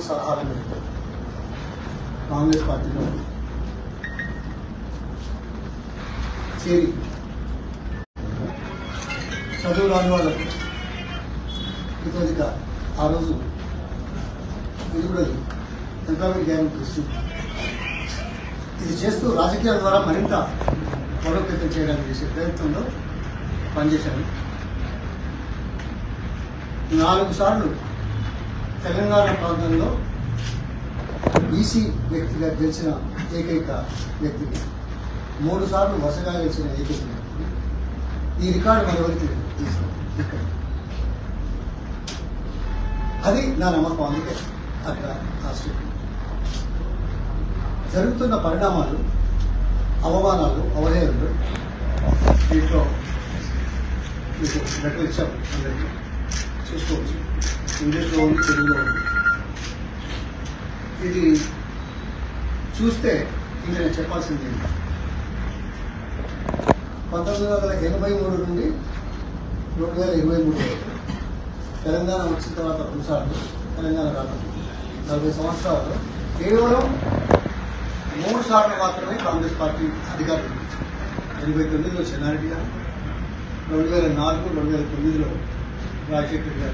సలహాల మేరకు కాంగ్రెస్ పార్టీలో చేరి చదువు రాని వాళ్ళకు ఇతోదిక ఆ రోజు ఇది కూడా ఎంప్లాయ్మెంట్ గ్యారెంటీ ఇస్తుంది ఇది చేస్తూ రాజకీయాల ద్వారా మరింత బలోపేతం చేయడానికి చేసే ప్రయత్నంలో పనిచేశాను నాలుగు సార్లు తెలంగాణ ప్రాంతంలో బీసీ వ్యక్తిగా గెలిచిన ఏకైక వ్యక్తిని మూడు సార్లు వరుసగా గెలిచిన ఏకైక వ్యక్తిని ఈ రికార్డు మరొకరికి తీసుకో ఇక్కడ అది నా నమ్మకం అందుకే అక్కడ ఆ స్టేట్ జరుగుతున్న పరిణామాలు అవమానాలు అవహేళనలు దీంట్లో మీకు లెటర్ ఇచ్చాము అందరికీ చూసుకోవచ్చు ఇంగ్లీష్లో ఉంది తెలుగులో ఉంది ఇది చూస్తే ఇంకా నేను చెప్పాల్సింది ఏంటి? పంతొమ్మిది వందల ఎనభై మూడు నుండి రెండు వేల ఇరవై మూడు వరకు తెలంగాణ వచ్చిన తర్వాత రెండుసార్లు తెలంగాణ రావడం నలభై సంవత్సరాలు కేవలం మూడు సార్లు మాత్రమే కాంగ్రెస్ పార్టీ అధికారం ఎనభై తొమ్మిదిలో చెన్నారెడ్డి గారు రెండు వేల నాలుగు రెండు వేల తొమ్మిదిలో రాజశేఖర్ గారు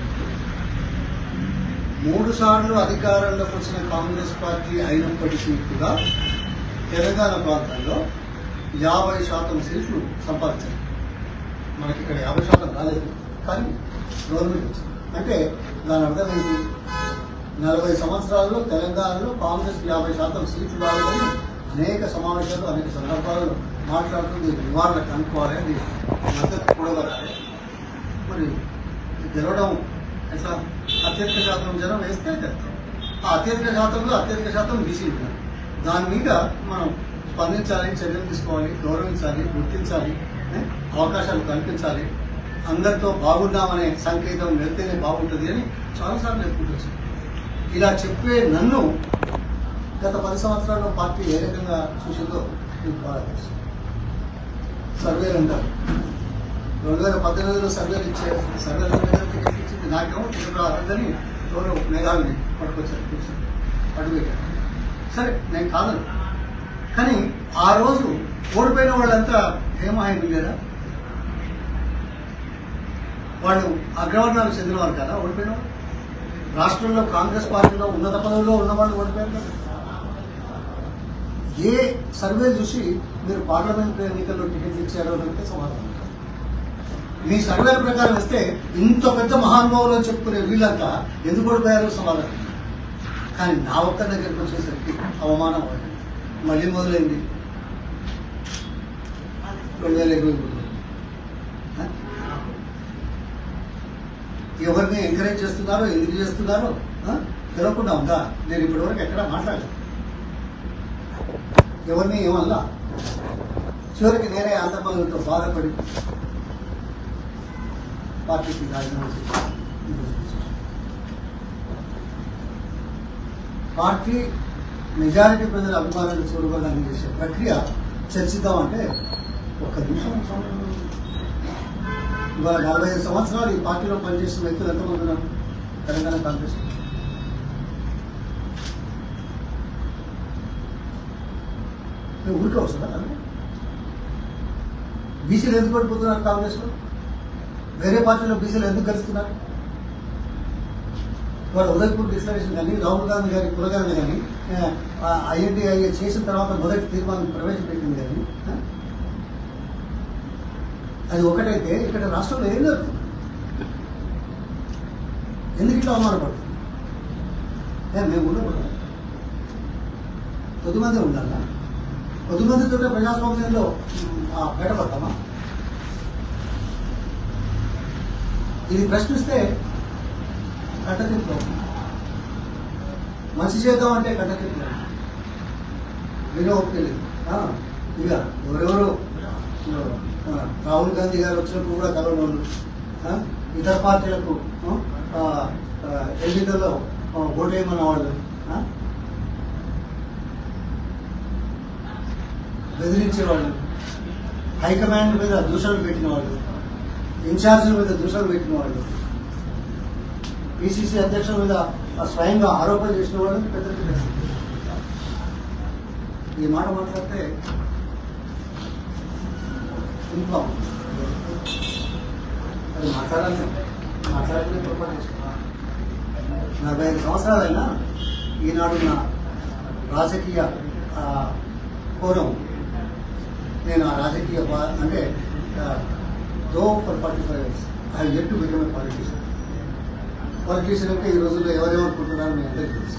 మూడు సార్లు అధికారంలోకి వచ్చిన కాంగ్రెస్ పార్టీ అయినప్పటికీ కూడా తెలంగాణ ప్రాంతంలో యాభై శాతం సీట్లు సంపాదించారు మనకి ఇక్కడ యాభై శాతం రాలేదు కానీ గవర్నమెంట్ వచ్చింది అంటే దాని అర్థం ఏంటి నలభై సంవత్సరాల్లో తెలంగాణలో కాంగ్రెస్ యాభై శాతం సీట్లు రావాలని అనేక సమావేశాలు అనేక సందర్భాల్లో మాట్లాడుతుంది నివారణ కనుక్కోవాలి అది మద్దతు కూడగలాలి మరి గెలవడం ఎట్లా అత్యధిక శాతం జనం వేస్తే గెలుస్తాం ఆ అత్యధిక శాతంలో అత్యధిక శాతం బీసీ ఉన్నారు దాని మీద మనం స్పందించాలి చర్యలు తీసుకోవాలి గౌరవించాలి గుర్తించాలి ఏ? అవకాశాలు కల్పించాలి అందరితో బాగున్నామనే సంకేతం వెళ్తేనే బాగుంటుంది అని చాలాసార్లు చెప్పుకుంటూ ఇలా చెప్పే నన్ను గత పది సంవత్సరాల్లో పార్టీ ఏ రకంగా చూసిందో మీకు బాగా తెలుసు సర్వేలు అంటారు రెండు వేల పద్దెనిమిదిలో సర్వేలు ఇచ్చే సర్వేలు టికెట్ ఇచ్చింది నాకేమో టికెట్ రాదని ఎవరో మేధావిని పట్టుకొచ్చారు కూర్చొని అడుగుపెట్టారు సరే నేను కాదను కానీ ఆ రోజు ఓడిపోయిన వాళ్ళంతా హేమాహేమి లేదా వాళ్ళు అగ్రవర్ణాలకు చెందిన వారు కదా ఓడిపోయిన వాళ్ళు రాష్ట్రంలో కాంగ్రెస్ పార్టీలో ఉన్నత పదవుల్లో ఉన్న వాళ్ళు ఓడిపోయారు కదా ఏ సర్వే చూసి మీరు పార్లమెంట్ ఎన్నికల్లో టికెట్ ఇచ్చారో అంటే సమాధానం కాదు. మీ సర్వేల ప్రకారం ఇస్తే ఇంత పెద్ద మహానుభావులు అని చెప్పుకునే వీళ్ళంతా ఎందుకు ఓడిపోయారో సమాధానం కానీ నా ఒక్క దగ్గరకు వచ్చేసరికి అవమానం అవ్వండి మళ్ళీ మొదలైంది రెండు వేల ఇరవై మూడు ఎవరిని ఎంకరేజ్ చేస్తున్నారో ఎందుకు చేస్తున్నారో ఆ? తెలియకుండా ఉందా నేను ఇప్పటివరకు ఎక్కడ మాట్లాడలేదు ఎవరిని ఏమల్లా చివరికి నేనే ఆంధ్రప్రదేశ్తో బాధపడి పార్టీకి రాజీనామా చేసి ఈరోజు కూర్చున్నాను. పార్టీ మెజారిటీ ప్రజల అభిమానాన్ని చూడగలని చేసే ప్రక్రియ చర్చిద్దామంటే ఒక్క నిమిషం సమయం ఉంది. ఇవాళ నలభై ఐదు సంవత్సరాలు ఈ పార్టీలో పనిచేసిన వ్యక్తులు ఎంతమంది ఉన్నారు తెలంగాణ కాంగ్రెస్ నువ్వు ఊరికే వస్తుందా అలాగే బీసీలు ఎందుకు పడిపోతున్నారు కాంగ్రెస్లో వేరే పార్టీలో బీసీలు ఎందుకు గెలుస్తున్నారు ఇవాళ ఉదయపూర్ డిక్లరేషన్ కానీ రాహుల్ గాంధీ గారి కులగాంధీ కానీ ఐఎన్టీఐ చేసిన తర్వాత మొదటి తీర్మానం ప్రవేశపెట్టింది కానీ ఆ? అది ఒకటైతే ఇక్కడ రాష్ట్రంలో ఏం జరుగుతుంది ఎందుకు ఇట్లా అవమానపడుతుంది ఏ, మేము ఉండకూడదు కొద్దిమంది ఉండాలా కొద్దిమందితో ప్రజాస్వామ్యంలో ఉమ్, ఆ, బయటపడతామా ఇది ప్రశ్నిస్తే కట్టతింపు మంచి చేద్దామంటే కట్టతింపు వినే ఓపిక లేదు ఆ, ఇక ఎవరెవరు ఆ, రాహుల్ గాంధీ గారు వచ్చినప్పుడు కూడా కలవనోళ్ళు ఆ, ఇతర పార్టీలకు ఆ, ఆ, ఎన్నికల్లో ఆ, ఓటేయమన్న వాళ్ళు ఆ, బెదిరించేవాళ్ళు హైకమాండ్ మీద దూషణలు పెట్టిన వాళ్ళు ఇన్ఛార్జీల మీద దూషణలు పెట్టిన వాళ్ళు పిసిసి అధ్యక్షుల మీద స్వయంగా ఆరోపణ చేసిన వాళ్ళని పెద్దలకి తెలుసు ఈ మాట మాట్లాడితే ఇంట్లో అది మాట్లాడాలి మాట్లాడలే పొరపాటు చేసుకున్నా నలభై ఐదు సంవత్సరాలైనా ఈనాడు నా రాజకీయ ఆ, కోణం నేను ఆ రాజకీయ పా- అంటే though for forty five years I get to become a politician politician అంటే ఈ రోజుల్లో ఎవరేమనుకుంటున్నారో మీ అందరికీ తెలుసు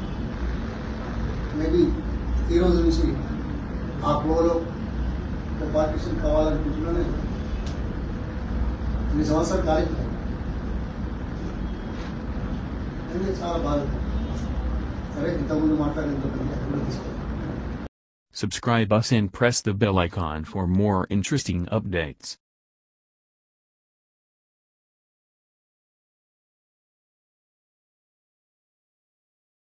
మేబీ ఈ రోజు నుంచి ఆ కోలో ఒక పాలిటీషియన్ కావాలనుకుంటున్నానే ఇన్ని సంవత్సరాలు కాలేదు అనేది చాలా బాధ సరే ఇంతకుముందు మాట్లాడిన ఎక్కడ తీసుకోవాలి Subscribe us and press the bell icon for more interesting updates.